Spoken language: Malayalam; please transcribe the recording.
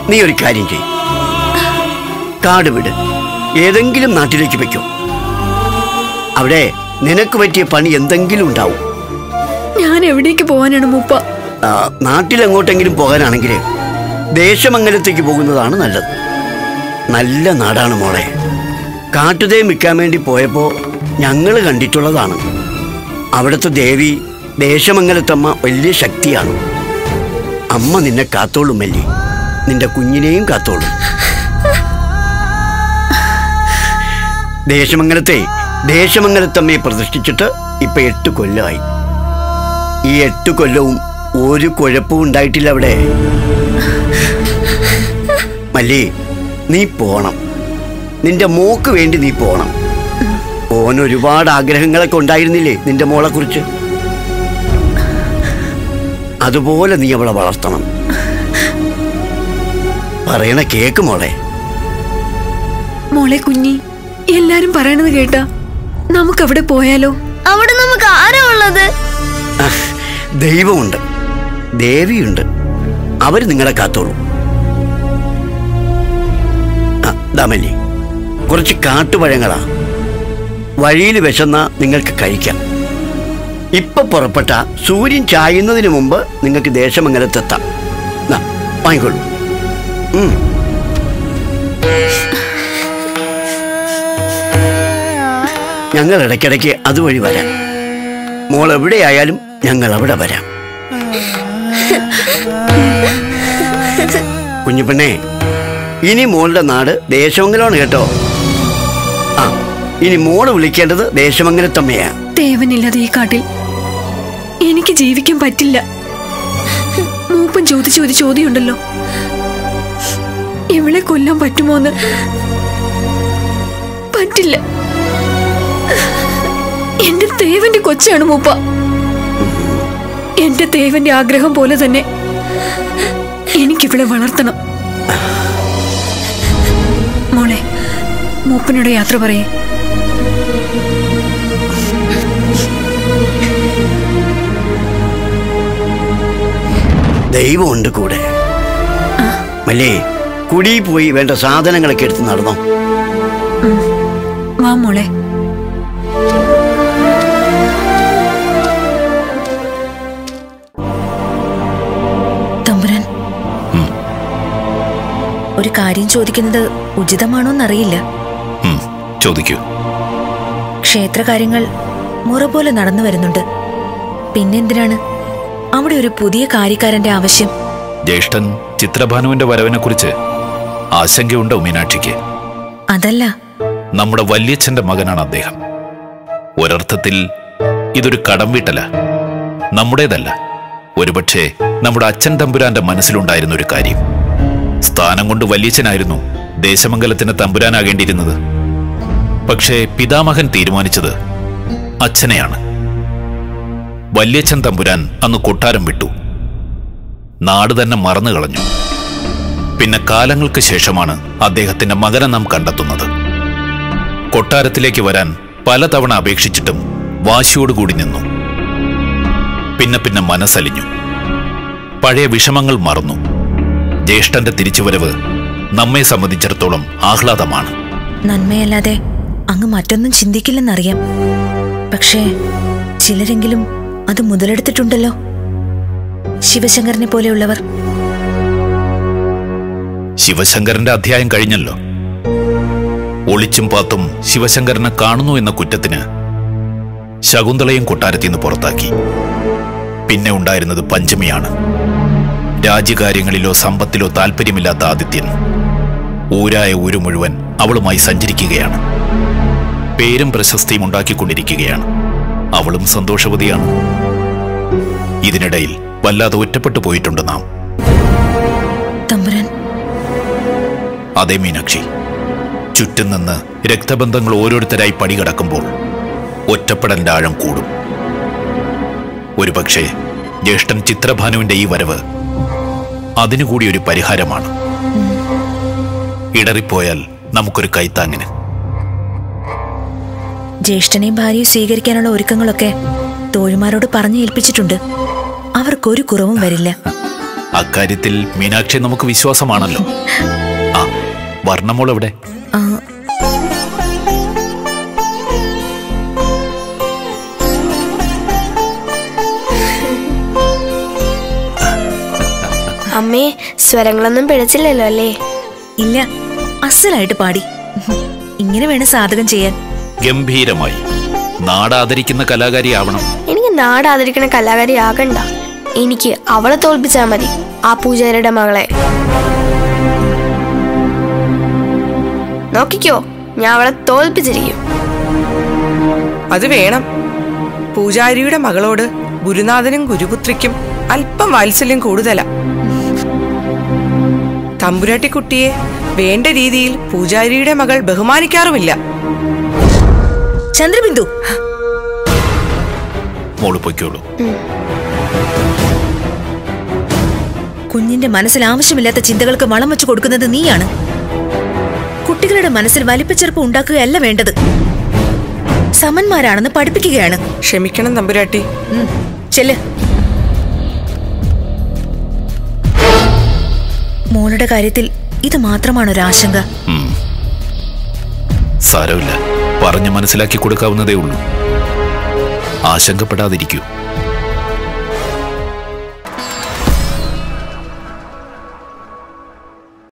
നീ ഒരു കാര്യം ചെയ് കാട് വിട് ഏതെങ്കിലും നാട്ടിലേക്ക് വെക്കോ അവിടെ നിനക്ക് പറ്റിയ പണി എന്തെങ്കിലും ഉണ്ടാവും ഞാൻ എവിടേക്ക് പോവാനാണ് മൂപ്പ ആ, നാട്ടിലെങ്ങോട്ടെങ്കിലും പോകാനാണെങ്കിൽ ദേശമംഗലത്തേക്ക് പോകുന്നതാണ് നല്ലത് നല്ല നാടാണ് മോളെ കാട്ടുതേ മിക്കാൻ വേണ്ടി പോയപ്പോ ഞങ്ങൾ കണ്ടിട്ടുള്ളതാണ് അവിടുത്തെ ദേവി ദേശമംഗലത്തമ്മ വലിയ ശക്തിയാണ് അമ്മ നിന്നെ കാത്തോളും മല്ലി നിന്റെ കുഞ്ഞിനെയും കാത്തോളും ദേശമംഗലത്തെ ദേശമംഗലത്തമ്മയെ പ്രതിഷ്ഠിച്ചിട്ട് ഇപ്പൊ എട്ട് കൊല്ലമായി ഈ എട്ട് കൊല്ലവും ഒരു കുഴപ്പവും ഉണ്ടായിട്ടില്ല അവിടെ മല്ലി നീ പോണം നിന്റെ മോക്ക് വേണ്ടി നീ പോണം ഓൻ ഒരുപാട് ആഗ്രഹങ്ങളൊക്കെ ഉണ്ടായിരുന്നില്ലേ നിന്റെ മോളെ കുറിച്ച് അതുപോലെ നീ അവളെ വളർത്തണം പറയണ കേക്ക് മോളെ മോളെ കുഞ്ഞി എല്ലാരും പറയണത് കേട്ടാ നമുക്ക് അവിടെ പോയാലോ അവിടെ നമുക്ക് ആരാ ഉള്ളത് അഹ്, ദൈവമുണ്ട് ദേവിയുണ്ട് അവര് നിങ്ങളെ കാത്തോളൂ ആ, ദാ മല്ലി കുറച്ച് കാട്ടുപഴങ്ങളാ വഴിയിൽ വിശന്ന നിങ്ങൾക്ക് കഴിക്കാം ഇപ്പൊ പുറപ്പെട്ട സൂര്യൻ ചായുന്നതിന് മുമ്പ് നിങ്ങൾക്ക് ദേശമംഗലത്തെത്താം ദാ, വാങ്ങിക്കോളൂ ഉം. ഞങ്ങൾ ഇടയ്ക്കിടയ്ക്ക് അതുവഴി വരാം മോൾ എവിടെയായാലും ഞങ്ങൾ അവിടെ വരാം കുഞ്ഞുപെണ്ണേ ഇനി മോളുടെ നാട് ദേശമംഗലമാണ് കേട്ടോ ആ ഇനി മോള് വിളിക്കേണ്ടത് ദേശമംഗലത്തമ്മയാ ദേവനില്ലാതെ ഈ കാട്ടിൽ എനിക്ക് ജീവിക്കാൻ പറ്റില്ല മൂപ്പൻ ചോദിച്ച ഒരു ചോദ്യമുണ്ടല്ലോ ഇവളെ കൊല്ലാൻ പറ്റുമോന്ന് പറ്റില്ല എന്റെ ദേവന്റെ കൊച്ചാണ് മൂപ്പ എന്റെ ദേവന്റെ ആഗ്രഹം പോലെ തന്നെ എനിക്കിവളെ വളർത്തണം മോളെ മൂപ്പനോട് യാത്ര പറയേ ദൈവമുണ്ട് കൂടെ മല്ലേ കുടി പോയി വേണ്ട സാധനങ്ങളൊക്കെ എടുത്ത് നടന്നോ വാ മോളെ തമ്പുരാൻ ഒരു കാര്യം ചോദിക്കുന്നത് ഉചിതമാണോന്നറിയില്ല ഉം, ചോദിക്കൂ ക്ഷേത്രകാര്യങ്ങൾ മുറ പോലെ നടന്നു വരുന്നുണ്ട് പിന്നെന്തിനാണ് അവിടെ ഒരു പുതിയ കാര്യക്കാരന്റെ ആവശ്യം ജ്യേഷ്ഠൻ ചിത്രഭാനുവിന്റെ വരവിനെക്കുറിച്ച് ആശങ്കയുണ്ടോ മീനാക്ഷിക്ക് അതല്ല നമ്മുടെ വല്യച്ഛന്റെ മകനാണ് അദ്ദേഹം ഒരർത്ഥത്തിൽ ഇതൊരു കടം വീട്ടല നമ്മുടേതല്ല ഒരുപക്ഷെ നമ്മുടെ അച്ഛൻ തമ്പുരാന്റെ മനസ്സിലുണ്ടായിരുന്ന ഒരു കാര്യം സ്ഥാനം കൊണ്ട് വല്യച്ഛനായിരുന്നു ദേശമംഗലത്തിന് തമ്പുരാനാകേണ്ടിയിരുന്നത് പക്ഷേ പിതാമഹൻ തീരുമാനിച്ചത് അച്ഛനെയാണ് വല്യച്ഛൻ തമ്പുരാൻ അന്ന് കൊട്ടാരം വിട്ടു നാട് തന്നെ മറന്നു കളഞ്ഞു പിന്നെ കാലങ്ങൾക്ക് ശേഷമാണ് അദ്ദേഹത്തിന്റെ മകനെ നാം കണ്ടെത്തുന്നത് കൊട്ടാരത്തിലേക്ക് വരാൻ പലതവണ അപേക്ഷിച്ചിട്ടും വാശിയോടുകൂടി നിന്നു പിന്നെ പിന്നെ മനസ്സലിഞ്ഞു പഴയ വിഷമങ്ങൾ മറന്നു ജ്യേഷ്ഠന്റെ തിരിച്ചുവരവ് നമ്മെ സംബന്ധിച്ചിടത്തോളം ആഹ്ലാദമാണ് നന്മയല്ലാതെ അങ്ങ് മറ്റൊന്നും ചിന്തിക്കില്ലെന്നറിയാം പക്ഷേ ചിലരെങ്കിലും അത് മുതലെടുത്തിട്ടുണ്ടല്ലോ ശിവശങ്കരനെ പോലെയുള്ളവർ ശിവശങ്കരന്റെ അധ്യായം കഴിഞ്ഞല്ലോ ഒളിച്ചും പാത്തും ശിവശങ്കരനെ കാണുന്നു എന്ന കുറ്റത്തിന് ശകുന്തളയും കൊട്ടാരത്തിൽ നിന്ന് പുറത്താക്കി പിന്നെ ഉണ്ടായിരുന്നത് പഞ്ചമിയാണ് രാജ്യകാര്യങ്ങളിലോ സമ്പത്തിലോ താല്പര്യമില്ലാത്ത ആദിത്യൻ ഊരായ ഊര് മുഴുവൻ അവളുമായി സഞ്ചരിക്കുകയാണ് പേരും പ്രശസ്തിയും ഉണ്ടാക്കിക്കൊണ്ടിരിക്കുകയാണ് അവളും സന്തോഷവതിയാണ് ഇതിനിടയിൽ വല്ലാതെ ഒറ്റപ്പെട്ടു പോയിട്ടുണ്ട് നാം തമ്പുരാൻ അതേ മീനാക്ഷി ചുറ്റും നിന്ന് രക്തബന്ധങ്ങൾ ഓരോരുത്തരായി പടികടക്കുമ്പോൾ ഒറ്റപ്പെടലിന്റെ ആഴം കൂടും ഒരുപക്ഷെ ജ്യേഷ്ഠൻ ചിത്രഭാനുവിന്റെ ഈ വരവ് അതിനുകൂടി ഒരു പരിഹാരമാണ് ഇടറിപ്പോയാൽ നമുക്കൊരു കൈത്താങ്ങിന് ജ്യേഷ്ഠനെയും ഭാര്യയും സ്വീകരിക്കാനുള്ള ഒരുക്കങ്ങളൊക്കെ തോഴിമാരോട് പറഞ്ഞു ഏൽപ്പിച്ചിട്ടുണ്ട് അവർക്കൊരു കുറവും വരില്ല അക്കാര്യത്തിൽ മീനാക്ഷി നമുക്ക് വിശ്വാസമാണല്ലോ ആ വർണ്ണമോൾ എവിടെ ആ, അമ്മേ സ്വരങ്ങളൊന്നും പിഴച്ചില്ലല്ലോ അല്ലേ ഇല്ല അസലായിട്ട് പാടി ഇങ്ങനെ വേണം സാധകം ചെയ്യാൻ ഗംഭീരമായി നാടാദരിക്കുന്ന കലാകാരിയാവണം എനിക്ക് നാടാതിരിക്കണ കലാകാരി ആകണ്ട എനിക്ക് അവളെ തോൽപ്പിച്ചാ മതി ആ പൂജാരിയുടെ മകളെ നോക്കിക്കോ ഞാൻ അവളെ തോൽപ്പിച്ചിരിക്കും അത് വേണം പൂജാരിയുടെ മകളോട് ഗുരുനാഥനും ഗുരുപുത്രിക്കും അല്പം വാത്സല്യം കൂടുതലാ തമ്പുരാട്ടിക്കുട്ടിയെ വേണ്ട രീതിയിൽ പൂജാരിയുടെ മകൾ ബഹുമാനിക്കാറുമില്ല ചന്ദ്രബിന്ദു മോള് പൊയ്ക്കോളൂ കുഞ്ഞിന്റെ മനസ്സിൽ ആവശ്യമില്ലാത്ത ചിന്തകൾക്ക് വളം വെച്ചു കൊടുക്കുന്നത് നീയാണ് കുട്ടികളുടെ മനസ്സിൽ വലിപ്പച്ചെറുപ്പം ഉണ്ടാക്കുകയല്ല വേണ്ടത് സമന്മാരാണെന്ന് പഠിപ്പിക്കുകയാണ് ക്ഷമിക്കണം തമ്പുരാട്ടി ഉം, ചെല്ല് മോളുടെ കാര്യത്തിൽ ഇത് മാത്രമാണ് ഒരു ആശങ്ക ഉം. സാരമില്ല പറഞ്ഞു മനസ്സിലാക്കി കൊടുക്കാവുന്നതേ ഉള്ളൂ ആശങ്കപ്പെടാതിരിക്കൂ